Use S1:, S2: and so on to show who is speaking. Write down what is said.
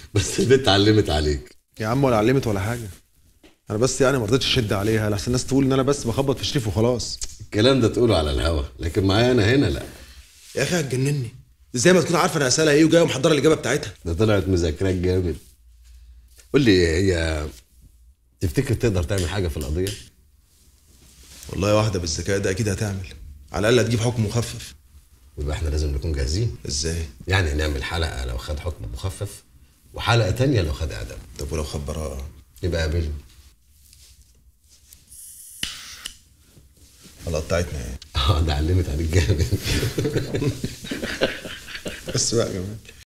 S1: بس البنت علمت عليك
S2: يا عم ولا علمت ولا حاجه انا بس يعني ما رضيتش اشد عليها لحسن الناس تقول ان انا بس بخبط في شريف وخلاص
S1: الكلام ده تقوله على الهوا لكن معايا انا هنا لا
S2: يا اخي هتجنني ازاي ما تكون عارفه انا هسالها ايه وجايه محضره الاجابه بتاعتها
S1: ده طلعت مذاكراك جامد قول لي هي تفتكر تقدر تعمل حاجه في القضيه
S2: والله واحده بالذكاء ده اكيد هتعمل على الاقل هتجيب حكم مخفف
S1: يبقى احنا لازم نكون جاهزين
S2: ازاي
S1: يعني نعمل حلقه لو خد حكم مخفف وحلقه تانية لو خد اعدام
S2: طب ولو خد براءه
S1: يبقى قابلني
S2: القطه بتاعتنا يعني
S1: اه ده علمت عليك جامد
S2: بس بقى كمان